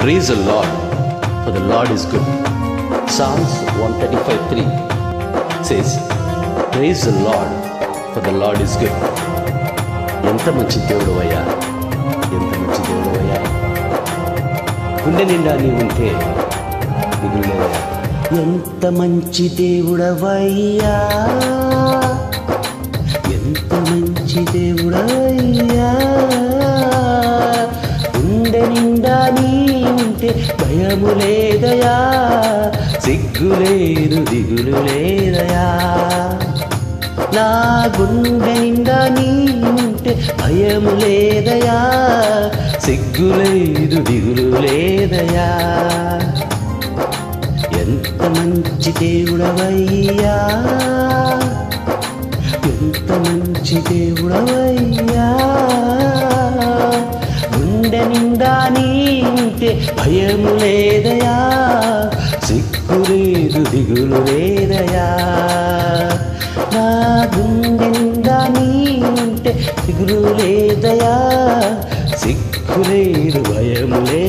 Praise the Lord, for the Lord is good. Psalms 135 3 says, Praise the Lord, for the Lord is good. ఎంత మంచి దేవుడు అయ్యా ఎంత మంచి దేవుడు అయ్యా గుండె నిండా నీ ఉంటే దిగులు లేవయ్యా ఎంత మంచి దేవుడవయ్యా ఎంత మంచి దేవుడవయ్యా గుండె నిండా నీ ఉంటే భయము లేదయా సిగ్గు లేదు దిగులు లేదయా నా గుండె నిండా నీ ఉంటే భయము లేదయా సిగ్గు లేదు దిగులు లేదయా ఎంత మంచి దేవుడవయ్యా ఎంత మంచి దేవుడవయ్యా గుండె నిండా నీ ఉంటే భయము లేదయా సిగ్గు లేదు దిగులు లేదయా నా గుండె నిండా నీ ఉంటే దిగులు లేదయా సిగ్గు లేదు భయము లేదు